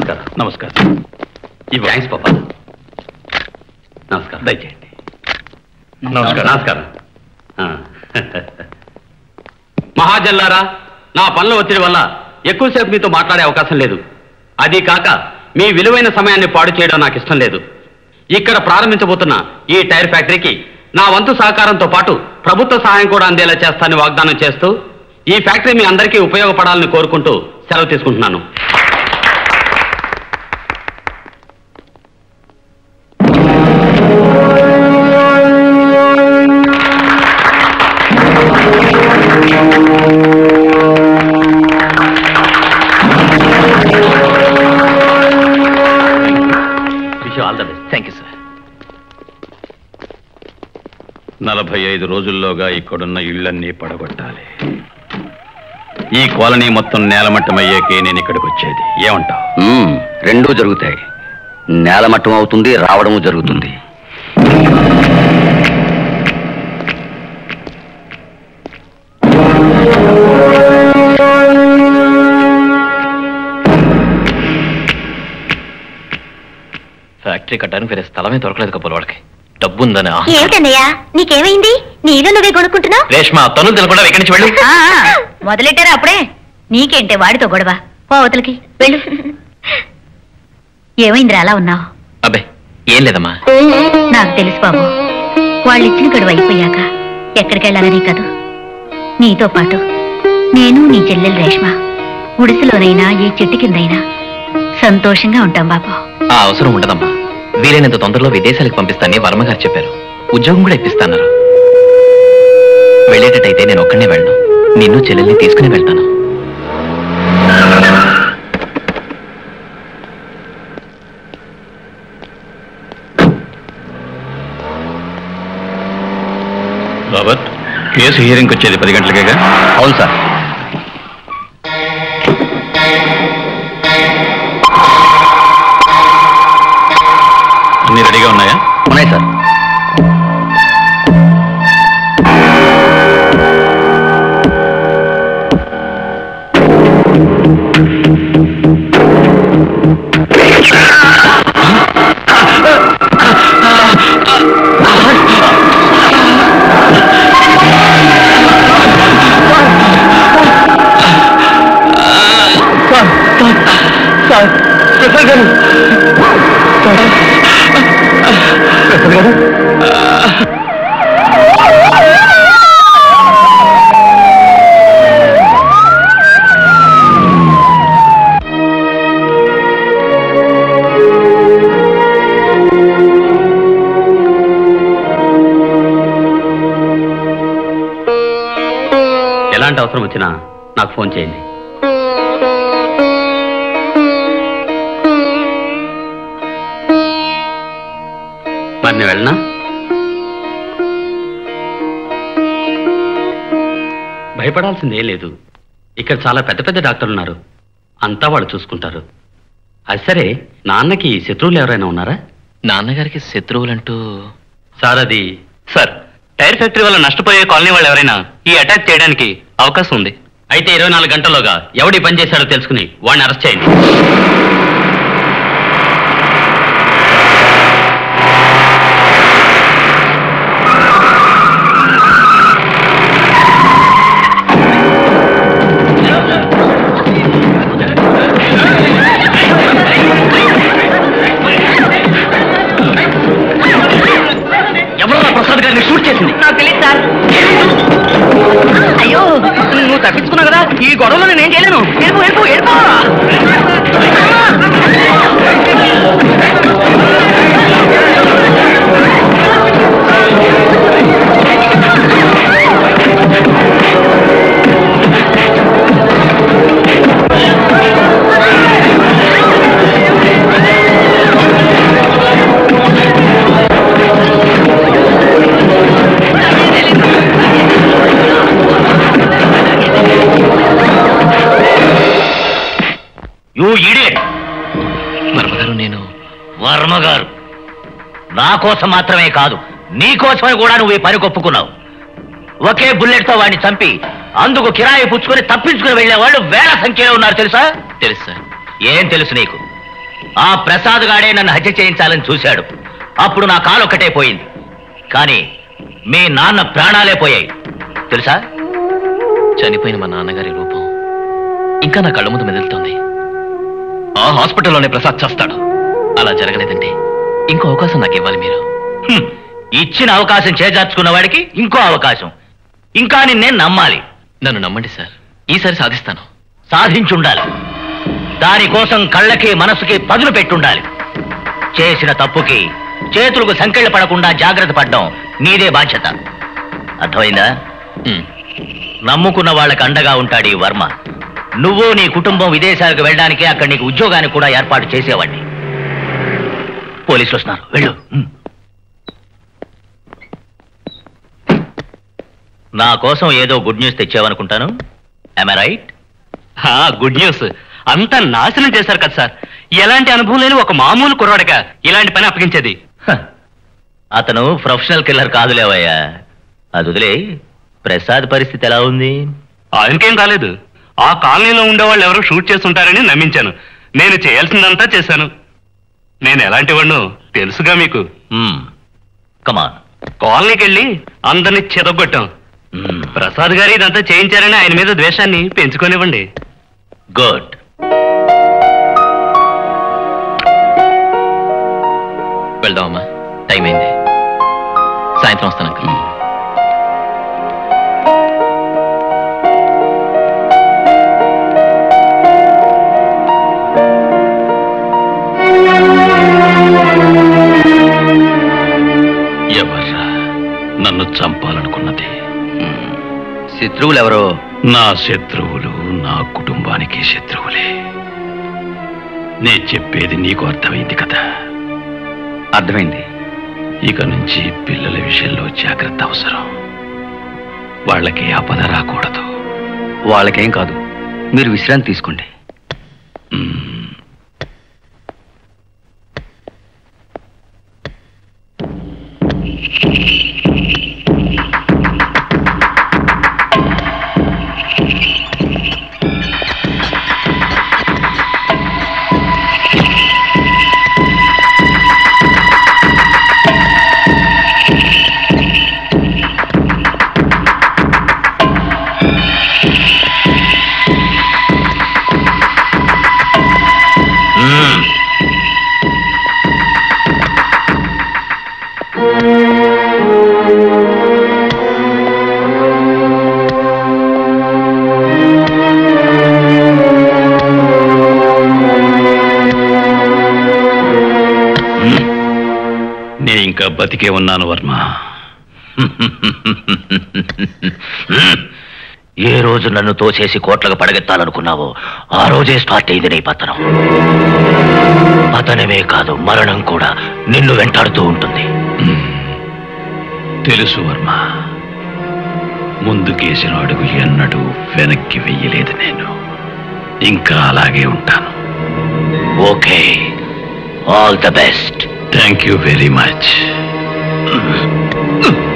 నమస్కారం నమస్కారం థ్యాంక్స్ పాపా నమస్కారం దయచేయండి నమస్కారం. నమస్కారం ఆ. మహాజల్లారా నా పనుల ఒత్తిడి వల్ల ఎక్కువసేపు మీతో మాట్లాడే అవకాశం లేదు అది కాక మీ విలువైన సమయాన్ని పాడు చేయడం నాకు ఇష్టం లేదు ఇక్కడ ప్రారంభించబోతున్న ఈ టైర్ ఫ్యాక్టరీకి నా వంతు సహకారంతో పాటు ప్రభుత్వ సహాయం కూడా అందేలా చేస్తానని వాగ్దానం చేస్తూ ఈ ఫ్యాక్టరీ మీ అందరికీ ఉపయోగపడాలని కోరుకుంటూ సెలవు తీసుకుంటున్నాను wish all the best thank you sir నలభై ఐదు రోజుల్లోగా ఇక్కడున్న ఇళ్లన్నీ పడగొట్టాలి ఈ కాలనీ మొత్తం నేలమట్టమయ్యాకే నేను ఇక్కడికి వచ్చేది ఏమంటావు మ్మ్, రెండూ జరుగుతాయి నేలమట్టం అవుతుంది రావడము జరుగుతుంది ఫ్యాక్టరీ కట్టడానికి వేరే స్థలమే దొరకలేదు కబుల్ వాడికి డబ్బు ఉందని ఏమిటన్నయ్యా నీకేమైంది నీలో నువ్వే కొనుక్కుంటున్నావు రేష్మ తనులు తినకుండా ఇక్కడి నుంచి వెళ్ళు మొదలెట్టారా అప్పుడే నీకేంటే వాడితో గొడవ పోవతలకి వెళ్ళు ఏమైందిరా అలా ఉన్నావు అబ్బే ఏం లేదమ్మా నాకు తెలుసు బాబు వాళ్ళు ఇచ్చిన గడువు అయిపోయాక ఎక్కడికి వెళ్ళాలని కదూ నీతో పాటు నేను నీ చెల్లెలు రేష్మ గుడిసెలోనైనా ఏ చెట్టు కిందైనా సంతోషంగా ఉంటాం బాబు ఆ అవసరం ఉండదమ్మా వీలైనంత తొందరలో విదేశాలకు పంపిస్తానని వర్మ గారు చెప్పారు ఉద్యోగం కూడా ఇప్పిస్తాన్నారు వెళ్ళేటట్టయితే నేను ఒక్కడనే వెళ్ళను నిన్ను చెల్లెల్ని తీసుకుని వెళ్తాను రాబర్ట్ కేసు హియరింగ్ వచ్చేది పది గంటలకేగా అవును సార్ అన్ని రెడీగా ఉన్నాయా ఉన్నాయి సార్ ఎలాంటి అవసరం వచ్చినా నాకు ఫోన్ చేయండి మరి నేను వెళ్ళనా భయపడాల్సిందే లేదు ఇక్కడ చాలా పెద్ద పెద్ద డాక్టర్లు ఉన్నారు అంతా వాళ్ళు చూసుకుంటారు అది సరే నాన్నకి శత్రువులు ఎవరైనా ఉన్నారా నాన్నగారికి శత్రువులంటూ సార్ అది సార్ టైర్ ఫ్యాక్టరీ వల్ల నష్టపోయే కాలనీ వాళ్ళు ఎవరైనా ఈ అటాక్ చేయడానికి అవకాశం ఉంది అయితే ఇరవై నాలుగు గంటల్లోగా ఎవడి పని చేశాడో తెలుసుకుని వాడిని అరెస్ట్ చేయండి ఎవరో ప్రసాద్ గారిని షూట్ చేసింది నాకు తెలియదు సార్ అయ్యో నువ్వు తప్పించుకున్నావు కదా ఈ గొడవలో నేను ఏం చేయలేను ఎరుపు ఎరుపు ఎరుపు యూ ఇడియట్ వర్మగారు నేను వర్మ గారు నా కోసం మాత్రమే కాదు నీ కోసమే కూడా నువ్వు ఈ పని ఒప్పుకున్నావు ఒకే బుల్లెట్ తో వాడిని చంపి అందుకు కిరాయి పుచ్చుకొని తప్పించుకుని వెళ్లే వాళ్ళు వేల సంఖ్యలో ఉన్నారు తెలుసా తెలుసు సార్ ఏం తెలుసు నీకు ఆ ప్రసాద్ గాడే నన్ను హత్య చేయించాలని చూశాడు అప్పుడు నా కాలు ఒక్కటే పోయింది కానీ మీ నాన్న ప్రాణాలే పోయాయి తెలుసా చనిపోయిన మా నాన్నగారి రూపం ఇంకా నా కళ్ళ ముందు మెదులుతోంది ఆ హాస్పిటల్లోనే ప్రసాద్ చేస్తాడు అలా జరగలేదంటే ఇంకో అవకాశం నాకు ఇవ్వాలి మీరు హ్మ్. ఇచ్చిన అవకాశం చేజార్చుకున్న వాడికి ఇంకో అవకాశం ఇంకా నిన్నే నమ్మాలి నన్ను నమ్మండి సార్ ఈసారి సాధిస్తాను సాధించుండాలి దానికోసం కళ్ళకి మనసుకి పదులు పెట్టుండాలి చేసిన తప్పుకి చేతులకు సంకెళ్ళ పడకుండా జాగ్రత్త పడ్డం నీదే బాధ్యత అర్థమైందా ఉమ్. నమ్ముకున్న వాళ్ళకి అండగా ఉంటాడు ఈ వర్మ నువ్వు నీ కుటుంబం విదేశాలకు వెళ్ళడానికి అక్కడ నీకు ఉద్యోగానికి కూడా ఏర్పాటు చేసేవాడిని పోలీసులు వస్తున్నారు వెళ్ళు ఉమ్. నా కోసం ఏదో గుడ్ న్యూస్ తెచ్చావనుకుంటాను ఐ రైట్ గుడ్ న్యూస్ అంతా నాశనం చేశారు కదా సార్ ఎలాంటి అనుభవం లేని ఒక మామూలు కుర్రాడగా ఇలాంటి పని అప్పగించేది హ, అతను ప్రొఫెషనల్ కిల్లర్ కాదులేవయ్యా అది వదిలే ప్రసాద్ పరిస్థితి ఎలా ఉంది ఆయనకేం కాలేదు ఆ కాలనీలో ఉండేవాళ్ళు ఎవరో షూట్ చేస్తుంటారని నమ్మించాను నేను చేయాల్సిందంతా చేశాను నేను ఎలాంటి వాడినో తెలుసుగా మీకు కమాన్ కాలనీకి వెళ్ళి అందరిని చెదగొట్టాం ప్రసాద్ గారు ఇదంతా చేయించారని ఆయన మీద ద్వేషాన్ని పెంచుకోనివ్వండి గుడ్ వెళ్దామమ్మా టైం అయింది సాయంత్రం వస్తాను అంకుల్ ఎవర్రా నన్ను చంపాలనుకున్నది శత్రువులు ఎవరో నా శత్రువులు నా కుటుంబానికి శత్రువులే నే చెప్పేది నీకు అర్థమైంది కదా అర్థమైంది ఇక నుంచి పిల్లల విషయంలో జాగ్రత్త అవసరం వాళ్ళకి ఆపద రాకూడదు వాళ్ళకేం కాదు మీరు విశ్రాంతి తీసుకోండి నే ఇంకా బతికే ఉన్నాను వర్మ ఏ రోజు నన్ను తోసేసి కోట్లకు పడగెత్తాలనుకున్నావో ఆ రోజే స్టార్ట్ అయింది నీ పతనం పతనమే కాదు మరణం కూడా నిన్ను వెంటాడుతూ ఉంటుంది తెలుసు వర్మ ముందుకేసిన అడుగు ఎన్నడూ వెనక్కి వెయ్యలేదు నేను ఇంకా అలాగే ఉంటాను okay all the best thank you very much